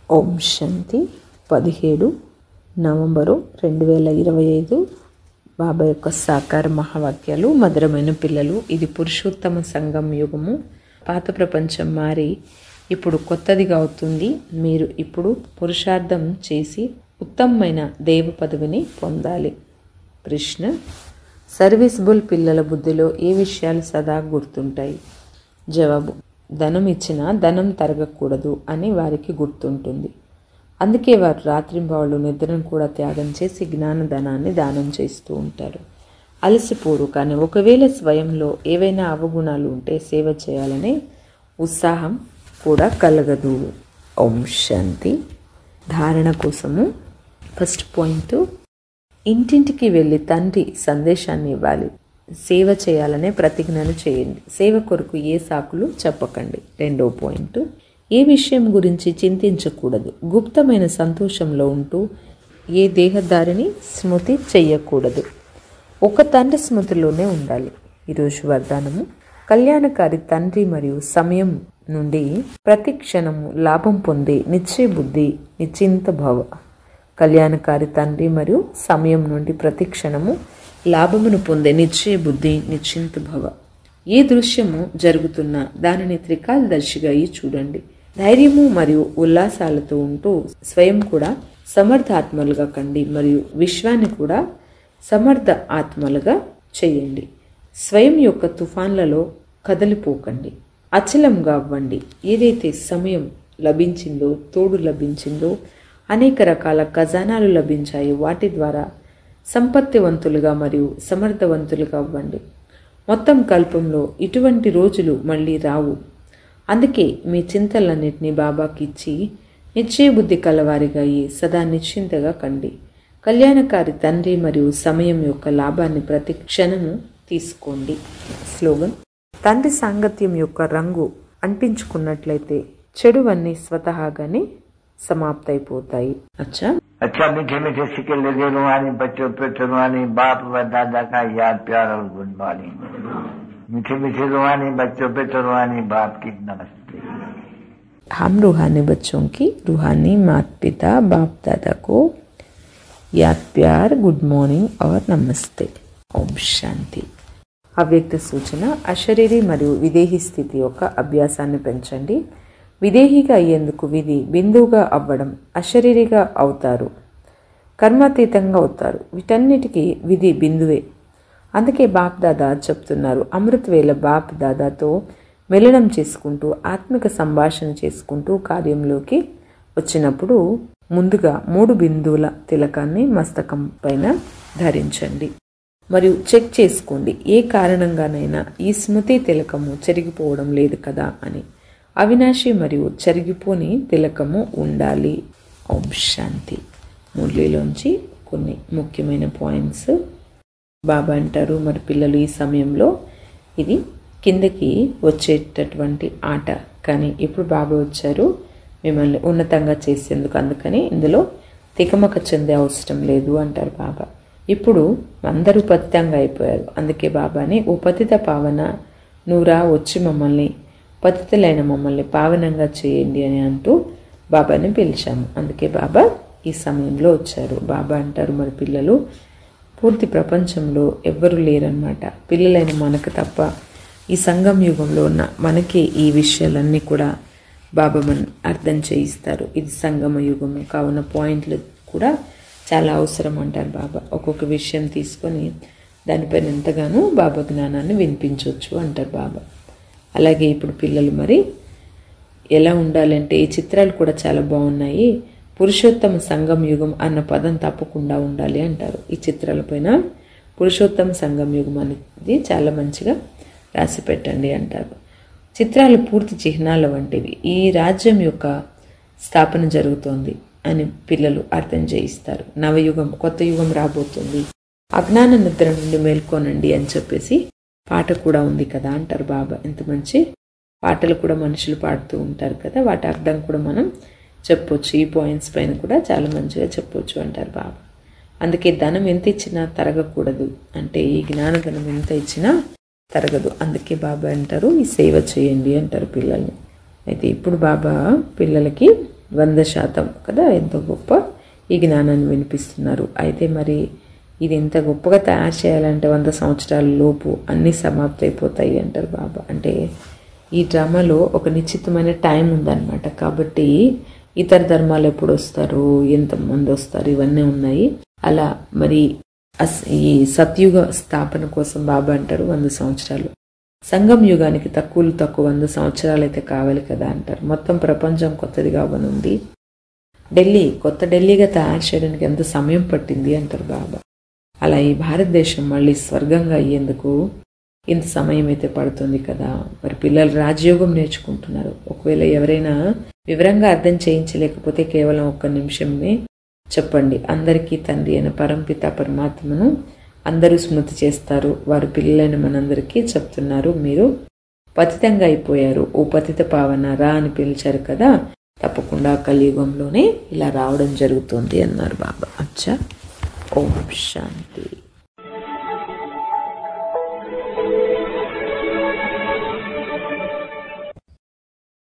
ఓం శాంతి పదిహేడు నవంబరు రెండు వేల ఇరవై ఐదు బాబా యొక్క సాకార మహావాక్యాలు మధురమైన పిల్లలు ఇది పురుషోత్తమ సంఘం యుగము పాత ప్రపంచం మారి ఇప్పుడు కొత్తదిగా అవుతుంది మీరు ఇప్పుడు పురుషార్థం చేసి ఉత్తమమైన దేవ పదవిని పొందాలి ప్రశ్న సర్వీసబుల్ పిల్లల బుద్ధిలో ఏ విషయాలు సదా గుర్తుంటాయి జవాబు ధనం ఇచ్చినా ధనం తరగకూడదు అని వారికి గుర్తుంటుంది అందుకే వారు రాత్రింబావులు నిద్రను కూడా త్యాగం చేసి జ్ఞానధనాన్ని దానం చేస్తూ ఉంటారు అలసిపోరు కానీ ఒకవేళ స్వయంలో ఏవైనా అవగుణాలు ఉంటే సేవ చేయాలనే ఉత్సాహం కూడా కలగదు ఓం శాంతి ధారణ కోసము ఫస్ట్ పాయింట్ ఇంటింటికి వెళ్ళి తండ్రి సందేశాన్ని ఇవ్వాలి సేవ చేయాలనే ప్రతిజ్ఞను చేయండి సేవ కొరకు ఏ సాకులు చెప్పకండి రెండో పాయింట్ ఏ విషయం గురించి చింతించకూడదు గుప్తమైన సంతోషంలో ఉంటూ ఏ దేహదారిని స్మృతి చెయ్యకూడదు ఒక తండ్రి స్మృతిలోనే ఉండాలి ఈరోజు వరదానము కళ్యాణకారి తండ్రి మరియు సమయం నుండి ప్రతి క్షణము లాభం పొందే నిశ్చయ బుద్ధి నిశ్చింత భవ కళ్యాణకారి తండ్రి మరియు సమయం నుండి ప్రతి క్షణము లాభమును పొందే నిశ్చయ బుద్ధి నిశ్చింత భవ ఏ దృశ్యము జరుగుతున్నా దానిని త్రికాలదర్శిగా అయి చూడండి ధైర్యము మరియు ఉల్లాసాలతో ఉంటూ స్వయం కూడా సమర్థ ఆత్మలుగా కండి మరియు విశ్వాన్ని కూడా సమర్థ ఆత్మలుగా చేయండి స్వయం యొక్క తుఫాన్లలో కదలిపోకండి అచలంగా అవ్వండి ఏదైతే సమయం లభించిందో తోడు లభించిందో అనేక రకాల ఖజానాలు లభించాయి వాటి ద్వారా సంపత్తివంతులుగా మరియు సమర్థవంతులుగా అవ్వండి మొత్తం కల్పంలో ఇటువంటి రోజులు మళ్ళీ రావు అందుకే మీ చింతలన్నింటినీ బాబాకి ఇచ్చి నిశ్చయబుద్ధి కలవారిగా అయ్యి సదా నిశ్చింతగా కండి కళ్యాణకారి తండ్రి మరియు సమయం యొక్క లాభాన్ని ప్రతి క్షణము తీసుకోండి స్లోగన్ తండ్రి సాంగత్యం యొక్క రంగు అంటించుకున్నట్లయితే చెడువన్నీ స్వతహాగానే సమాప్తయిపోతాయి అచ్చా अच्छा मीठे मीठे सिक्के लगे रुहानी बच्चों पे रुहानी बाप व दादा का याद प्यार और गुड मॉर्निंग मीठे मीठे रुहानी बच्चों पे रुहानी बाप की नमस्ते हम रूहानी बच्चों की रूहानी माता पिता बाप दादा को याद प्यार गुड मॉर्निंग और నమస్తే ఓం శాంతి అవ్యక్త సూచన అశరీరి మరియు విదేహీ స్థితి యొక్క అభ్యాసాన్ని పెంచండి విదేహిగా అయ్యేందుకు విధి బిందువుగా అవ్వడం అశరీరిగా అవుతారు కర్మాతీతంగా అవుతారు వీటన్నిటికీ విధి బిందువే అందుకే బాప్ దాదా చెప్తున్నారు అమృత వేళ బాప్ దాదాతో మిలనం చేసుకుంటూ ఆత్మిక సంభాషణ చేసుకుంటూ కార్యంలోకి వచ్చినప్పుడు ముందుగా మూడు బిందువుల తిలకాన్ని మస్తకం పైన ధరించండి మరియు చెక్ చేసుకోండి ఏ కారణంగానైనా ఈ స్మృతి తిలకము చెరిగిపోవడం లేదు కదా అని అవినాశి మరియు చెరిగిపోని తిలకము ఉండాలి ఓం శాంతి మురళిలోంచి కొన్ని ముఖ్యమైన పాయింట్స్ బాబా అంటారు మరి పిల్లలు ఈ సమయంలో ఇది కిందకి వచ్చేటటువంటి ఆట కానీ ఇప్పుడు బాబా వచ్చారు మిమ్మల్ని ఉన్నతంగా చేసేందుకు అందుకని ఇందులో తికమక చెందే అవసరం లేదు అంటారు బాబా ఇప్పుడు అందరూ పతితంగా అయిపోయారు అందుకే బాబాని ఓ పతిత పావన నువ్వురా వచ్చి మమ్మల్ని పతితులైన మమ్మల్ని పావనంగా చేయండి అని అంటూ బాబాని పిలిచాము అందుకే బాబా ఈ సమయంలో వచ్చారు బాబా అంటారు మరి పిల్లలు పూర్తి ప్రపంచంలో ఎవ్వరూ లేరనమాట పిల్లలైన మనకు తప్ప ఈ సంఘం యుగంలో ఉన్న మనకే ఈ విషయాలన్నీ కూడా బాబా మన అర్థం చేయిస్తారు ఇది సంగమ యుగము కావున పాయింట్లు కూడా చాలా అవసరం అంటారు బాబా ఒక్కొక్క విషయం తీసుకొని దానిపైన ఎంతగానో బాబా జ్ఞానాన్ని వినిపించవచ్చు అంటారు బాబా అలాగే ఇప్పుడు పిల్లలు మరి ఎలా ఉండాలంటే ఈ చిత్రాలు కూడా చాలా బాగున్నాయి పురుషోత్తమ సంగం యుగం అన్న పదం తప్పకుండా ఉండాలి అంటారు ఈ చిత్రాలపైన పురుషోత్తమ సంగం యుగం అనేది చాలా మంచిగా రాసి పెట్టండి అంటారు చిత్రాలు పూర్తి చిహ్నాల వంటివి ఈ రాజ్యం యొక్క స్థాపన జరుగుతోంది అని పిల్లలు అర్థం చేయిస్తారు నవయుగం కొత్త యుగం రాబోతుంది అజ్ఞాన నిద్ర నుండి మేల్కోనండి అని చెప్పేసి పాట కూడా ఉంది కదా అంటారు బాబా ఎంత మంచి పాటలు కూడా మనుషులు పాడుతూ ఉంటారు కదా వాటి అర్థం కూడా మనం చెప్పొచ్చు ఈ పాయింట్స్ పైన కూడా చాలా మంచిగా చెప్పొచ్చు అంటారు బాబా అందుకే ధనం ఎంత ఇచ్చినా తరగకూడదు అంటే ఈ జ్ఞానధనం ఎంత ఇచ్చినా తరగదు అందుకే బాబా అంటారు ఈ సేవ చేయండి అంటారు పిల్లల్ని అయితే ఇప్పుడు బాబా పిల్లలకి వంద శాతం కదా ఎంతో గొప్ప ఈ జ్ఞానాన్ని వినిపిస్తున్నారు అయితే మరి ఇది ఎంత గొప్పగా తయారు చేయాలంటే వంద సంవత్సరాల లోపు అన్నీ సమాప్తి అయిపోతాయి అంటారు బాబా అంటే ఈ డ్రామాలో ఒక నిశ్చితమైన టైం ఉందన్నమాట కాబట్టి ఇతర ధర్మాలు ఎప్పుడు వస్తారు ఎంతమంది వస్తారు ఇవన్నీ ఉన్నాయి అలా మరి అస్- ఈ సత్యుగ స్థాపన కోసం బాబా అంటారు వంద సంవత్సరాలు సంగం యుగానికి తక్కువలు తక్కువ వంద సంవత్సరాలు అయితే కావాలి కదా అంటారు మొత్తం ప్రపంచం కొత్తది కావనుంది ఢిల్లీ కొత్త ఢిల్లీగా తయారు చేయడానికి ఎంత సమయం పట్టింది అంటారు బాబా అలా ఈ భారతదేశం మళ్ళీ స్వర్గంగా అయ్యేందుకు ఇంత సమయం అయితే పడుతుంది కదా మరి పిల్లలు రాజయోగం నేర్చుకుంటున్నారు ఒకవేళ ఎవరైనా వివరంగా అర్థం చేయించలేకపోతే కేవలం ఒక్క నిమిషమే చెప్పండి అందరికీ తండ్రి అయిన పరంపిత పరమాత్మను అందరూ స్మృతి చేస్తారు వారు పిల్లలైన మనందరికీ చెప్తున్నారు మీరు పతితంగా అయిపోయారు ఓ పతిత పావన రా అని పిలిచారు కదా తప్పకుండా కలియుగంలోనే ఇలా రావడం జరుగుతుంది అన్నారు బాబా అచ్చా ఓం శాంతి